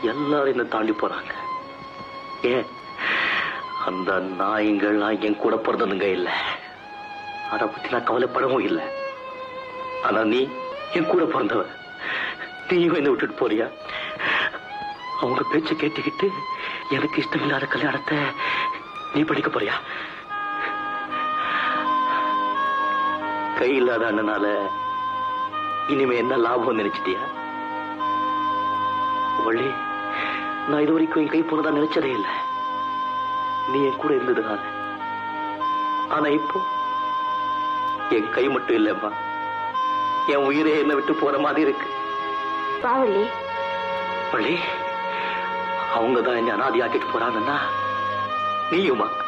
எல்லாரும் என்ன தாண்டி போறாங்க ஏன் அந்த நாய்ங்கள்லாம் என் கூட பிறந்ததுங்க இல்ல அத பத்தி நான் கவலைப்படவும் இல்லை ஆனா நீ என் கூட பிறந்தவ நீயும் என்ன விட்டுட்டு போறியா அவங்க பேச்ச கேட்டுக்கிட்டு எனக்கு இஷ்டமில்லாத கல்யாணத்தை நீ படிக்க போறியா கை இல்லாத அண்ணனால இனிமே என்ன லாபம் நினைச்சிட்டியா வள்ளி நான் இது வரைக்கும் என் கை போனதா நினைச்சதே இல்லை நீ என் கூட இருந்ததுனால ஆனா இப்போ என் கை மட்டும் இல்லம்மா என் உயிரே என்னை விட்டு போற மாதிரி இருக்கு பாவலி வள்ளி அவங்க தான் என்ன அனாதியாக்கிட்டு போறாங்கன்னா நீயுமா